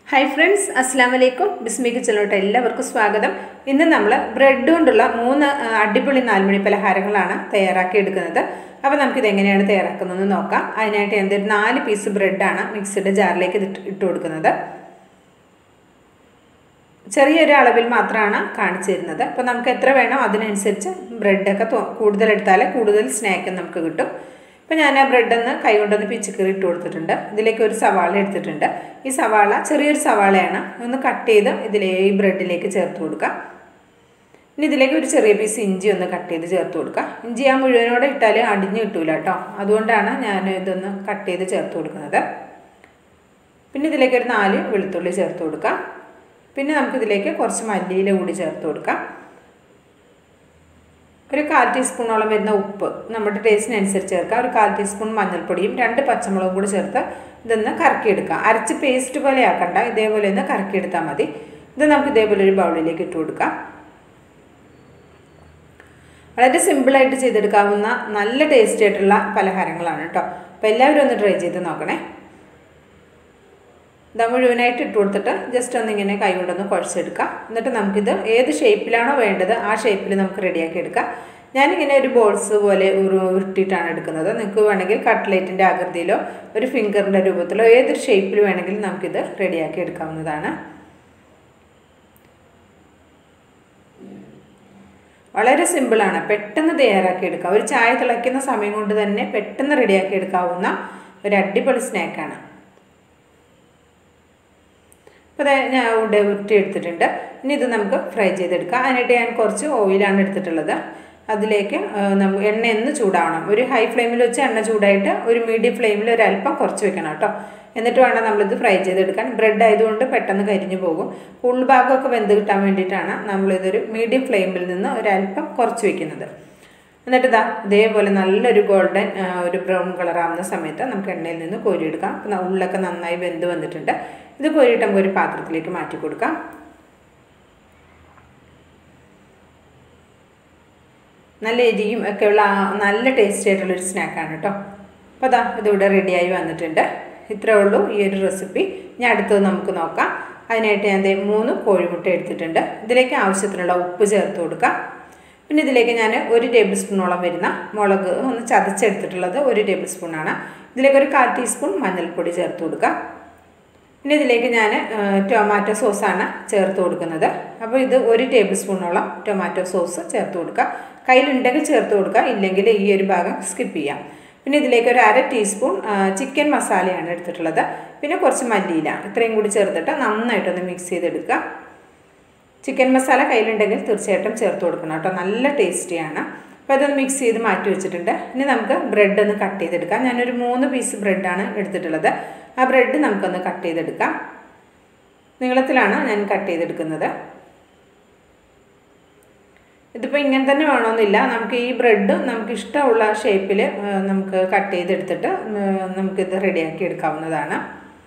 hi friends അസ്സാം വലൈക്കും ബിസ്മി കിച്ചണിലോട്ട് എല്ലാവർക്കും സ്വാഗതം ഇന്ന് നമ്മൾ ബ്രെഡ് കൊണ്ടുള്ള മൂന്ന് ആ, അടിപൊളി നാലുമണി പലഹാരങ്ങളാണ് തയ്യാറാക്കി എടുക്കുന്നത് അപ്പോൾ നമുക്കിത് എങ്ങനെയാണ് തയ്യാറാക്കുന്നതെന്ന് നോക്കാം അതിനായിട്ട് ഞാൻ ഒരു നാല് പീസ് ബ്രെഡാണ് മിക്സിയുടെ ജാറിലേക്ക് ഇത് ഇട്ട് കൊടുക്കുന്നത് ചെറിയൊരു അളവിൽ മാത്രമാണ് കാണിച്ചു തരുന്നത് അപ്പോൾ നമുക്ക് എത്ര വേണോ അതിനനുസരിച്ച് ബ്രെഡൊക്കെ കൂടുതൽ എടുത്താൽ കൂടുതൽ സ്നാക്ക് നമുക്ക് കിട്ടും ഇപ്പോൾ ഞാൻ ആ ബ്രെഡൊന്ന് കൈ കൊണ്ടൊന്ന് പിച്ചിക്കറി ഇട്ട് കൊടുത്തിട്ടുണ്ട് ഇതിലേക്ക് ഒരു സവാള എടുത്തിട്ടുണ്ട് ഈ സവാള ചെറിയൊരു സവാളയാണ് ഒന്ന് കട്ട് ചെയ്ത് ഇതിലെ ഈ ബ്രെഡിലേക്ക് ചേർത്ത് കൊടുക്കാം ഇനി ഇതിലേക്ക് ഒരു ചെറിയ പീസ് ഇഞ്ചി ഒന്ന് കട്ട് ചെയ്ത് ചേർത്ത് കൊടുക്കാം ഇഞ്ചി ആ മുഴുവനോടെ ഇട്ടാൽ അടിഞ്ഞ് കിട്ടൂല കേട്ടോ അതുകൊണ്ടാണ് ഞാൻ ഇതൊന്ന് കട്ട് ചെയ്ത് ചേർത്ത് കൊടുക്കുന്നത് പിന്നെ ഇതിലേക്ക് ഒരു നാല് വെളുത്തുള്ളി ചേർത്ത് കൊടുക്കാം പിന്നെ നമുക്കിതിലേക്ക് കുറച്ച് മല്ലിയില കൂടി ചേർത്ത് കൊടുക്കാം ഒരു കാൽ ടീസ്പൂണോളം വരുന്ന ഉപ്പ് നമ്മുടെ ടേസ്റ്റിനനുസരിച്ച് ചേർക്കാം ഒരു കാൽ ടീസ്പൂൺ മഞ്ഞൾപ്പൊടിയും രണ്ട് പച്ചമുളകും കൂടി ചേർത്ത് ഇതൊന്ന് കറക്കിയെടുക്കാം അരച്ച് പേസ്റ്റ് പോലെ ആക്കണ്ട ഇതേപോലെ ഒന്ന് കറക്കിയെടുത്താൽ മതി ഇത് നമുക്ക് ഇതേപോലെ ഒരു ബൗളിലേക്ക് ഇട്ട് കൊടുക്കാം വളരെ സിമ്പിളായിട്ട് ചെയ്തെടുക്കാവുന്ന നല്ല ടേസ്റ്റി ആയിട്ടുള്ള പലഹാരങ്ങളാണ് കേട്ടോ അപ്പോൾ എല്ലാവരും ഒന്ന് ട്രൈ ചെയ്ത് നോക്കണേ ഇതാ മുഴുവനായിട്ട് ഇട്ട് കൊടുത്തിട്ട് ജസ്റ്റ് ഒന്ന് ഇങ്ങനെ കൈ കൊണ്ടൊന്ന് കുഴച്ചെടുക്കാം എന്നിട്ട് നമുക്കിത് ഏത് ഷേപ്പിലാണോ വേണ്ടത് ആ ഷേപ്പിൽ നമുക്ക് റെഡിയാക്കി എടുക്കാം ഞാനിങ്ങനെ ഒരു ബോൾസ് പോലെ ഒരു ഉരുട്ടിയിട്ടാണ് എടുക്കുന്നത് നിങ്ങൾക്ക് വേണമെങ്കിൽ കട്ട്ലേറ്റിൻ്റെ ആകൃതിയിലോ ഒരു ഫിംഗറിൻ്റെ രൂപത്തിലോ ഏതൊരു ഷേപ്പിൽ വേണമെങ്കിലും നമുക്കിത് റെഡിയാക്കി എടുക്കാവുന്നതാണ് വളരെ സിമ്പിളാണ് പെട്ടെന്ന് തയ്യാറാക്കി എടുക്കാം ഒരു ചായ തിളയ്ക്കുന്ന സമയം കൊണ്ട് തന്നെ പെട്ടെന്ന് റെഡിയാക്കി എടുക്കാവുന്ന ഒരു അടിപൊളി സ്നാക്കാണ് അപ്പോൾ അത് ഞാൻ ഇവിടെ ഉരുട്ടി എടുത്തിട്ടുണ്ട് ഇനി ഇത് നമുക്ക് ഫ്രൈ ചെയ്തെടുക്കാം അതിനായിട്ട് ഞാൻ കുറച്ച് ഓയിലാണ് എടുത്തിട്ടുള്ളത് അതിലേക്ക് നമുക്ക് എണ്ണ എന്ന് ചൂടാവണം ഒരു ഹൈ ഫ്ലെയിമിൽ വെച്ച് എണ്ണ ചൂടായിട്ട് ഒരു മീഡിയം ഫ്ലെയിമിൽ ഒരു അല്പം കുറച്ച് വെക്കണം കേട്ടോ എന്നിട്ട് വേണം നമ്മളിത് ഫ്രൈ ചെയ്തെടുക്കാൻ ബ്രെഡ് ആയതുകൊണ്ട് പെട്ടെന്ന് കരിഞ്ഞു പോകും ഉൾഭാഗമൊക്കെ വെന്ത് കിട്ടാൻ വേണ്ടിയിട്ടാണ് നമ്മളിതൊരു മീഡിയം ഫ്ലെയിമിൽ നിന്ന് ഒരു അല്പം കുറച്ച് വെക്കുന്നത് എന്നിട്ട് ഇതാ ഇതേപോലെ നല്ലൊരു ഗോൾഡൻ ഒരു ബ്രൗൺ കളർ ആവുന്ന സമയത്ത് നമുക്ക് എണ്ണയിൽ നിന്ന് കോരിയെടുക്കാം അപ്പം ഉള്ളൊക്കെ നന്നായി വെന്ത് വന്നിട്ടുണ്ട് ഇത് കോരിയിട്ട് നമുക്ക് ഒരു പാത്രത്തിലേക്ക് മാറ്റി കൊടുക്കാം നല്ല എരിയും ഒക്കെയുള്ള നല്ല ടേസ്റ്റി ആയിട്ടുള്ളൊരു സ്നാക്കാണ് കേട്ടോ അപ്പോൾ അതാ ഇതിവിടെ റെഡിയായി വന്നിട്ടുണ്ട് ഇത്രേ ഉള്ളൂ ഈ ഒരു റെസിപ്പി ഞാൻ അടുത്തത് നമുക്ക് നോക്കാം അതിനായിട്ട് ഞാൻ ദേ മൂന്ന് കോഴിമുട്ട എടുത്തിട്ടുണ്ട് ഇതിലേക്ക് ആവശ്യത്തിനുള്ള ഉപ്പ് ചേർത്ത് കൊടുക്കാം പിന്നെ ഇതിലേക്ക് ഞാൻ ഒരു ടേബിൾ സ്പൂണോളം വരുന്ന മുളക് ഒന്ന് ചതച്ചെടുത്തിട്ടുള്ളത് ഒരു ടേബിൾ സ്പൂണാണ് ഇതിലേക്ക് ഒരു കാൽ ടീസ്പൂൺ മഞ്ഞൾപ്പൊടി ചേർത്ത് കൊടുക്കാം പിന്നെ ഇതിലേക്ക് ഞാൻ ടൊമാറ്റോ സോസാണ് ചേർത്ത് കൊടുക്കുന്നത് അപ്പോൾ ഇത് ഒരു ടേബിൾ സ്പൂണോളം ടൊമാറ്റോ സോസ് ചേർത്ത് കൊടുക്കുക കയ്യിലുണ്ടെങ്കിൽ ചേർത്ത് കൊടുക്കുക ഇല്ലെങ്കിൽ ഈ ഒരു ഭാഗം സ്കിപ്പ് ചെയ്യാം പിന്നെ ഇതിലേക്ക് ഒരു അര ടീസ്പൂൺ ചിക്കൻ മസാലയാണ് എടുത്തിട്ടുള്ളത് പിന്നെ കുറച്ച് മല്ലിയില ഇത്രയും കൂടി ചേർത്തിട്ട് നന്നായിട്ടൊന്ന് മിക്സ് ചെയ്തെടുക്കുക ചിക്കൻ മസാല കയ്യിലുണ്ടെങ്കിൽ തീർച്ചയായിട്ടും ചേർത്ത് കൊടുക്കണം കേട്ടോ നല്ല ടേസ്റ്റിയാണ് അപ്പോൾ അതൊന്ന് മിക്സ് ചെയ്ത് മാറ്റി വെച്ചിട്ടുണ്ട് ഇനി നമുക്ക് ബ്രെഡ് ഒന്ന് കട്ട് ചെയ്തെടുക്കാം ഞാനൊരു മൂന്ന് പീസ് ബ്രെഡാണ് എടുത്തിട്ടുള്ളത് ആ ബ്രെഡ് നമുക്കൊന്ന് കട്ട് ചെയ്തെടുക്കാം നീളത്തിലാണ് ഞാൻ കട്ട് ചെയ്തെടുക്കുന്നത് ഇതിപ്പോൾ ഇങ്ങനെ തന്നെ വേണമെന്നില്ല നമുക്ക് ഈ ബ്രെഡ് നമുക്ക് ഇഷ്ടമുള്ള ഷേപ്പിൽ നമുക്ക് കട്ട് ചെയ്തെടുത്തിട്ട് നമുക്കിത് റെഡിയാക്കി എടുക്കാവുന്നതാണ്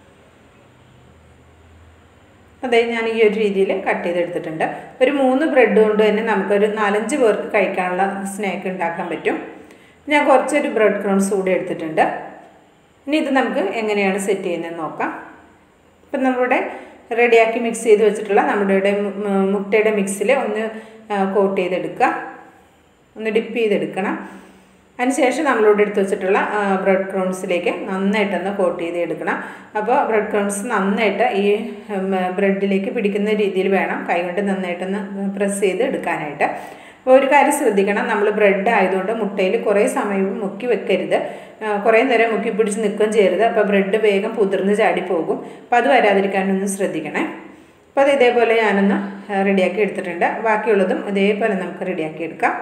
അതെ ഞാൻ ഈ ഒരു രീതിയിൽ കട്ട് ചെയ്തെടുത്തിട്ടുണ്ട് ഒരു മൂന്ന് ബ്രെഡ് കൊണ്ട് തന്നെ നമുക്കൊരു നാലഞ്ച് പേർക്ക് കഴിക്കാനുള്ള സ്നാക്ക് ഉണ്ടാക്കാൻ പറ്റും ഞാൻ കുറച്ചൊരു ബ്രെഡ് ക്രംസ് കൂടി എടുത്തിട്ടുണ്ട് ഇനി ഇത് നമുക്ക് എങ്ങനെയാണ് സെറ്റ് ചെയ്യുന്നതെന്ന് നോക്കാം ഇപ്പം നമ്മുടെ റെഡിയാക്കി മിക്സ് ചെയ്ത് വെച്ചിട്ടുള്ള നമ്മുടെ മുട്ടയുടെ മിക്സിൽ ഒന്ന് കോട്ട് ചെയ്തെടുക്കുക ഒന്ന് ഡിപ്പ് ചെയ്തെടുക്കണം അതിനുശേഷം നമ്മളിവിടെ എടുത്ത് വെച്ചിട്ടുള്ള ബ്രെഡ് ക്രംസിലേക്ക് നന്നായിട്ടൊന്ന് കോട്ട് ചെയ്ത് എടുക്കണം അപ്പോൾ ബ്രെഡ് ക്രംസ് നന്നായിട്ട് ഈ ബ്രെഡിലേക്ക് പിടിക്കുന്ന രീതിയിൽ വേണം കൈകൊണ്ട് നന്നായിട്ടൊന്ന് പ്രസ് ചെയ്ത് എടുക്കാനായിട്ട് അപ്പോൾ ഒരു കാര്യം ശ്രദ്ധിക്കണം നമ്മൾ ബ്രെഡ് ആയതുകൊണ്ട് മുട്ടയിൽ കുറേ സമയം മുക്കി വെക്കരുത് കുറേ നേരം മുക്കി പിടിച്ച് നിൽക്കുകയും ചെയ്യരുത് അപ്പോൾ ബ്രെഡ് വേഗം പുതിർന്ന് ചാടി പോകും അപ്പോൾ അത് വരാതിരിക്കാനൊന്ന് ശ്രദ്ധിക്കണേ അപ്പോൾ അത് ഇതേപോലെ ഞാനൊന്ന് റെഡിയാക്കി എടുത്തിട്ടുണ്ട് ബാക്കിയുള്ളതും ഇതേപോലെ നമുക്ക് റെഡിയാക്കി എടുക്കാം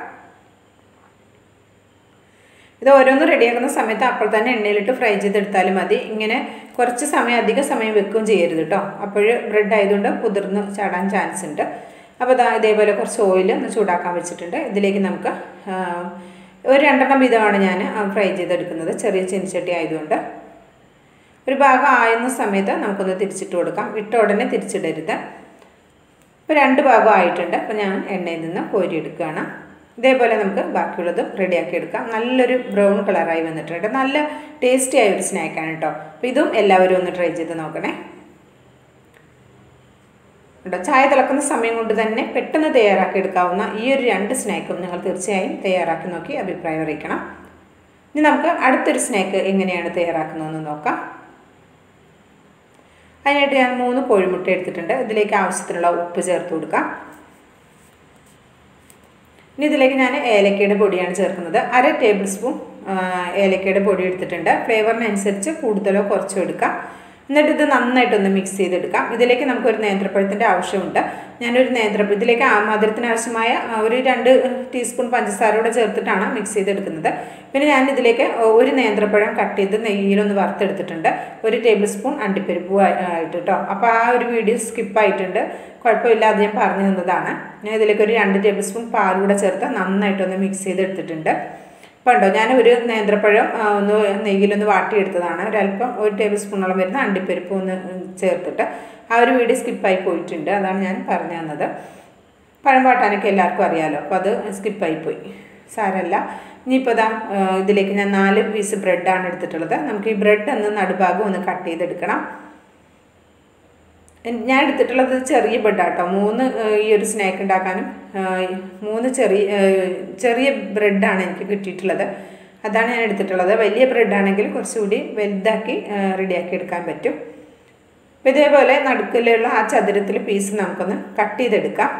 ഇത് ഓരോന്ന് റെഡിയാക്കുന്ന സമയത്ത് അപ്പോൾ തന്നെ എണ്ണയിലിട്ട് ഫ്രൈ ചെയ്തെടുത്താലും മതി ഇങ്ങനെ കുറച്ച് സമയം അധിക സമയം വെക്കുകയും ചെയ്യരുത് കേട്ടോ അപ്പോൾ ബ്രെഡ് ആയതുകൊണ്ട് കുതിർന്ന് ചാടാൻ ചാൻസ് ഉണ്ട് അപ്പോൾ ഇതാ ഇതേപോലെ കുറച്ച് ഓയിൽ ഒന്ന് ചൂടാക്കാൻ വെച്ചിട്ടുണ്ട് ഇതിലേക്ക് നമുക്ക് ഒരു രണ്ടെണ്ണം വീതമാണ് ഞാൻ ഫ്രൈ ചെയ്തെടുക്കുന്നത് ചെറിയ ചെനിച്ചട്ടി ആയതുകൊണ്ട് ഒരു ഭാഗം ആയുന്ന സമയത്ത് നമുക്കൊന്ന് തിരിച്ചിട്ട് കൊടുക്കാം ഇട്ട ഉടനെ തിരിച്ചിടരുത് ഇപ്പോൾ രണ്ട് ഭാഗം ആയിട്ടുണ്ട് അപ്പോൾ ഞാൻ എണ്ണയിൽ നിന്ന് കോരിയെടുക്കുകയാണ് ഇതേപോലെ നമുക്ക് ബാക്കിയുള്ളതും റെഡിയാക്കി എടുക്കാം നല്ലൊരു ബ്രൗൺ കളറായി വന്നിട്ടുണ്ട് നല്ല ടേസ്റ്റി ആയ ഒരു സ്നാക്കാണ് കേട്ടോ അപ്പോൾ ഇതും എല്ലാവരും ഒന്ന് ട്രൈ ചെയ്ത് നോക്കണേ കേട്ടോ ചായ തിളക്കുന്ന സമയം കൊണ്ട് തന്നെ പെട്ടെന്ന് തയ്യാറാക്കി എടുക്കാവുന്ന ഈ ഒരു രണ്ട് സ്നാക്കും നിങ്ങൾ തീർച്ചയായും തയ്യാറാക്കി നോക്കി അഭിപ്രായം അറിയിക്കണം ഇനി നമുക്ക് അടുത്തൊരു സ്നാക്ക് എങ്ങനെയാണ് തയ്യാറാക്കുന്നതെന്ന് നോക്കാം അതിനായിട്ട് ഞാൻ മൂന്ന് കോഴിമുട്ട എടുത്തിട്ടുണ്ട് ഇതിലേക്ക് ആവശ്യത്തിനുള്ള ഉപ്പ് ചേർത്ത് കൊടുക്കാം ഇനി ഇതിലേക്ക് ഞാൻ ഏലക്കയുടെ പൊടിയാണ് ചേർക്കുന്നത് അര ടേബിൾ സ്പൂൺ ഏലക്കയുടെ പൊടി എടുത്തിട്ടുണ്ട് ഫ്ലേവറിനനുസരിച്ച് കൂടുതലോ കുറച്ചോ എടുക്കാം എന്നിട്ട് ഇത് നന്നായിട്ടൊന്ന് മിക്സ് ചെയ്തെടുക്കാം ഇതിലേക്ക് നമുക്കൊരു നേന്ത്രപ്പഴത്തിൻ്റെ ആവശ്യമുണ്ട് ഞാനൊരു നേന്ത്രപ്പഴം ഇതിലേക്ക് ആ മധുരത്തിന് ആവശ്യമായ ഒരു രണ്ട് ടീസ്പൂൺ പഞ്ചസാര കൂടെ ചേർത്തിട്ടാണ് മിക്സ് ചെയ്തെടുക്കുന്നത് പിന്നെ ഞാൻ ഇതിലേക്ക് ഒരു നേന്ത്രപ്പഴം കട്ട് ചെയ്ത് നെയ്യിലൊന്ന് വറുത്തെടുത്തിട്ടുണ്ട് ഒരു ടേബിൾ സ്പൂൺ അണ്ടിപ്പരിപ്പ് ആയിട്ട് കേട്ടോ അപ്പോൾ ആ ഒരു വീഡിയോ സ്കിപ്പായിട്ടുണ്ട് കുഴപ്പമില്ലാതെ ഞാൻ പറഞ്ഞു തന്നതാണ് ഞാൻ ഇതിലേക്ക് ഒരു രണ്ട് ടേബിൾ സ്പൂൺ പാൽ കൂടെ ചേർത്ത് നന്നായിട്ടൊന്ന് മിക്സ് ചെയ്തെടുത്തിട്ടുണ്ട് അപ്പോൾ ഉണ്ടോ ഞാൻ ഒരു നേന്ത്രപ്പഴം ഒന്ന് നെയ്യിലൊന്ന് വാട്ടിയെടുത്തതാണ് ഒരല്പം ഒരു ടേബിൾ സ്പൂണോളം വരുന്ന അണ്ടിപ്പരിപ്പ് ഒന്ന് ചേർത്തിട്ട് ആ ഒരു വീഡിയോ സ്കിപ്പായി പോയിട്ടുണ്ട് അതാണ് ഞാൻ പറഞ്ഞു തന്നത് പഴം വാട്ടാനൊക്കെ എല്ലാവർക്കും അറിയാമല്ലോ അപ്പോൾ അത് സ്കിപ്പായി പോയി സാരമല്ല ഇനിയിപ്പോൾ ഇതാ ഇതിലേക്ക് ഞാൻ നാല് പീസ് ബ്രെഡാണ് എടുത്തിട്ടുള്ളത് നമുക്ക് ഈ ബ്രെഡ് ഒന്ന് നടുഭാഗം ഒന്ന് കട്ട് ചെയ്തെടുക്കണം ഞാൻ എടുത്തിട്ടുള്ളത് ചെറിയ ബ്രെഡാട്ടോ മൂന്ന് ഈ ഒരു സ്നാക്ക് ഉണ്ടാക്കാനും മൂന്ന് ചെറിയ ചെറിയ ബ്രെഡാണ് എനിക്ക് കിട്ടിയിട്ടുള്ളത് അതാണ് ഞാൻ എടുത്തിട്ടുള്ളത് വലിയ ബ്രെഡാണെങ്കിൽ കുറച്ചുകൂടി വലുതാക്കി റെഡിയാക്കി എടുക്കാൻ പറ്റും അപ്പോൾ ഇതേപോലെ നടുക്കിലുള്ള ആ ചതുരത്തിൽ പീസ് നമുക്കൊന്ന് കട്ട് ചെയ്തെടുക്കാം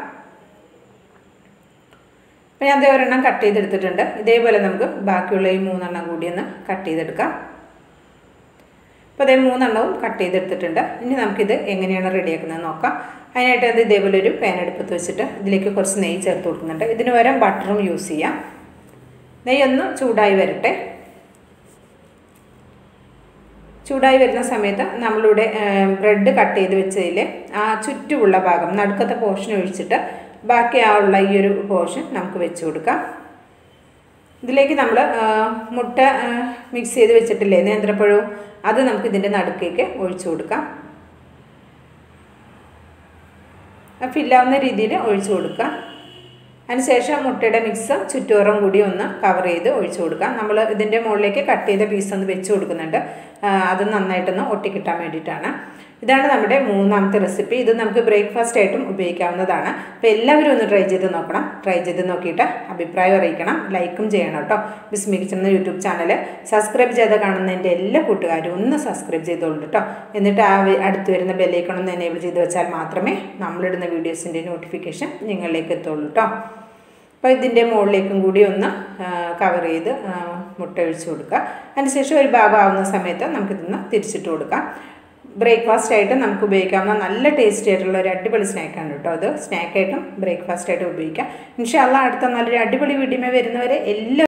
അപ്പോൾ ഞാൻ അതേ ഒരെണ്ണം കട്ട് ചെയ്തെടുത്തിട്ടുണ്ട് ഇതേപോലെ നമുക്ക് ബാക്കിയുള്ള ഈ മൂന്നെണ്ണം കൂടി ഒന്ന് കട്ട് ചെയ്തെടുക്കാം അപ്പോൾ അതേ മൂന്നെണ്ണവും കട്ട് ചെയ്തെടുത്തിട്ടുണ്ട് ഇനി നമുക്കിത് എങ്ങനെയാണ് റെഡിയാക്കുന്നത് നോക്കാം അതിനായിട്ട് അത് ഇതേപോലെ ഒരു പാൻ എടുപ്പത്ത് വെച്ചിട്ട് ഇതിലേക്ക് കുറച്ച് നെയ്യ് ചേർത്ത് കൊടുക്കുന്നുണ്ട് ഇതിന് പകരം ബട്ടറും യൂസ് ചെയ്യാം നെയ്യ് ഒന്ന് ചൂടായി വരട്ടെ ചൂടായി വരുന്ന സമയത്ത് നമ്മളിവിടെ ബ്രെഡ് കട്ട് ചെയ്ത് വെച്ചതിൽ ആ ചുറ്റുമുള്ള ഭാഗം നടുക്കത്തെ പോർഷൻ ഒഴിച്ചിട്ട് ബാക്കി ആ ഉള്ള ഈ ഒരു പോർഷൻ നമുക്ക് വെച്ച് കൊടുക്കാം ഇതിലേക്ക് നമ്മൾ മുട്ട മിക്സ് ചെയ്ത് വെച്ചിട്ടില്ലേ നേന്ത്രപ്പഴവും അത് നമുക്ക് ഇതിൻ്റെ നടുക്കേക്ക് ഒഴിച്ചു കൊടുക്കാം ഫില്ലാവുന്ന രീതിയിൽ ഒഴിച്ചു കൊടുക്കാം അതിനുശേഷം മുട്ടയുടെ മിക്സ് ചുറ്റോറം കൂടി ഒന്ന് കവർ ചെയ്ത് ഒഴിച്ചു കൊടുക്കാം നമ്മൾ ഇതിൻ്റെ മുകളിലേക്ക് കട്ട് ചെയ്ത പീസ് ഒന്ന് വെച്ച് കൊടുക്കുന്നുണ്ട് അത് നന്നായിട്ടൊന്ന് ഒട്ടിക്കിട്ടാൻ വേണ്ടിയിട്ടാണ് ഇതാണ് നമ്മുടെ മൂന്നാമത്തെ റെസിപ്പി ഇത് നമുക്ക് ബ്രേക്ക്ഫാസ്റ്റ് ആയിട്ടും ഉപയോഗിക്കാവുന്നതാണ് അപ്പോൾ എല്ലാവരും ഒന്ന് ട്രൈ ചെയ്ത് നോക്കണം ട്രൈ ചെയ്ത് നോക്കിയിട്ട് അഭിപ്രായം അറിയിക്കണം ലൈക്കും ചെയ്യണം കേട്ടോ ബിസ്മി കിച്ചൻ എന്ന യൂട്യൂബ് ചാനൽ സബ്സ്ക്രൈബ് ചെയ്ത് കാണുന്ന എൻ്റെ എല്ലാ കൂട്ടുകാരും ഒന്ന് സബ്സ്ക്രൈബ് ചെയ്തോളൂ കേട്ടോ എന്നിട്ട് ആ അടുത്ത് വരുന്ന ബെല്ലൈക്കൺ ഒന്ന് എനേബിൾ ചെയ്ത് വെച്ചാൽ മാത്രമേ നമ്മളിടുന്ന വീഡിയോസിൻ്റെ നോട്ടിഫിക്കേഷൻ നിങ്ങളിലേക്ക് എത്തുള്ളൂ കേട്ടോ അപ്പോൾ ഇതിൻ്റെ മുകളിലേക്കും കൂടി ഒന്ന് കവർ ചെയ്ത് മുട്ട ഒഴിച്ച് കൊടുക്കുക അതിനുശേഷം ഒരു ഭാഗം ആവുന്ന സമയത്ത് നമുക്കിതൊന്ന് തിരിച്ചിട്ട് കൊടുക്കാം ബ്രേക്ക്ഫാസ്റ്റ് ആയിട്ട് നമുക്ക് ഉപയോഗിക്കാവുന്ന നല്ല ടേസ്റ്റി ആയിട്ടുള്ള ഒരു അടിപൊളി സ്നാക്കാണ് കേട്ടോ അത് സ്നാക്കായിട്ടും ബ്രേക്ക്ഫാസ്റ്റ് ആയിട്ടും ഉപയോഗിക്കാം ഇൻഷാല്ല അടുത്ത നല്ലൊരു അടിപൊളി വീഡിയോ വരുന്നവരെ എല്ലാ